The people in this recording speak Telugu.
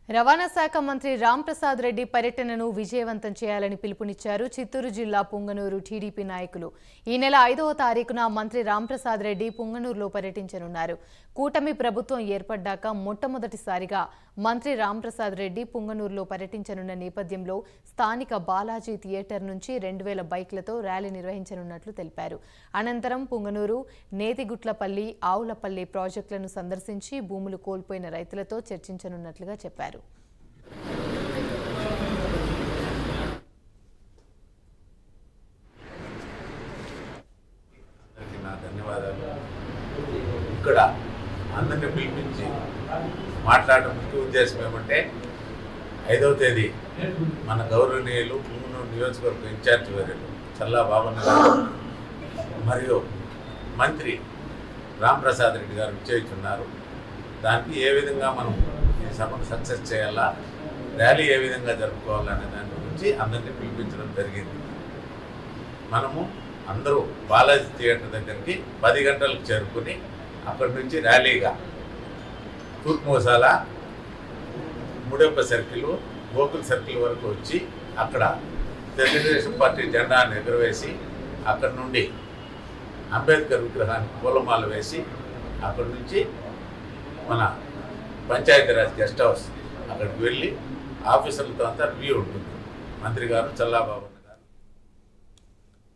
రవాణా శాఖ మంత్రి రాంప్రసాద్ రెడ్డి పర్యటనను విజయవంతం చేయాలని పిలుపునిచ్చారు చిత్తూరు జిల్లా పుంగనూరు టీడీపీ నాయకులు ఈ నెల ఐదవ తారీఖున మంత్రి రాంప్రసాద్ రెడ్డి పుంగనూరులో పర్యటించనున్నారు కూటమి ప్రభుత్వం ఏర్పడ్డాక మొట్టమొదటిసారిగా మంత్రి రాంప్రసాద్ రెడ్డి పుంగనూరులో పర్యటించనున్న నేపథ్యంలో స్థానిక బాలాజీ థియేటర్ నుంచి రెండు వేల బైక్లతో ర్యాలీ నిర్వహించనున్నట్లు తెలిపారు అనంతరం పుంగనూరు నేతిగుట్లపల్లి ఆవులపల్లి ప్రాజెక్టులను సందర్శించి భూములు కోల్పోయిన రైతులతో చర్చించనున్నట్లుగా చెప్పారు అందరికీ నా ధన్యవాదాలు ఇక్కడ అందరిని పిలిపించి మాట్లాడడం ముఖ్య ఉద్దేశం ఏమంటే ఐదవ తేదీ మన గౌరవనీయులు పుంగనూరు నియోజకవర్గ ఇన్ఛార్జ్ వర్యులు చల్లా బాబన్న గారు మరియు మంత్రి రాంప్రసాద్ రెడ్డి గారు విచ్చేస్తున్నారు దానికి ఏ విధంగా మనం ఈ సభను సక్సెస్ చేయాలా ర్యాలీ ఏ విధంగా జరుపుకోవాలనే దాని గురించి అందరినీ పిలిపించడం జరిగింది మనము అందరూ బాలాజీ థియేటర్ దగ్గరికి పది గంటలకు చేరుకుని అక్కడి నుంచి ర్యాలీగా తూర్పు మోసాల ముడెప్ప సర్కిల్ గోకుల్ సర్కిల్ వరకు వచ్చి అక్కడ తెలుగుదేశం పార్టీ జెండాను ఎగురవేసి అక్కడి నుండి అంబేద్కర్ విగ్రహానికి పూలమాల వేసి అక్కడి నుంచి మన పంచాయతీరాజ్ గెస్ట్ హౌస్ అక్కడికి వెళ్ళి ఆఫీసర్లతో అంతా రివ్యూ ఉంటుంది మంత్రి గారు చల్లాబాబు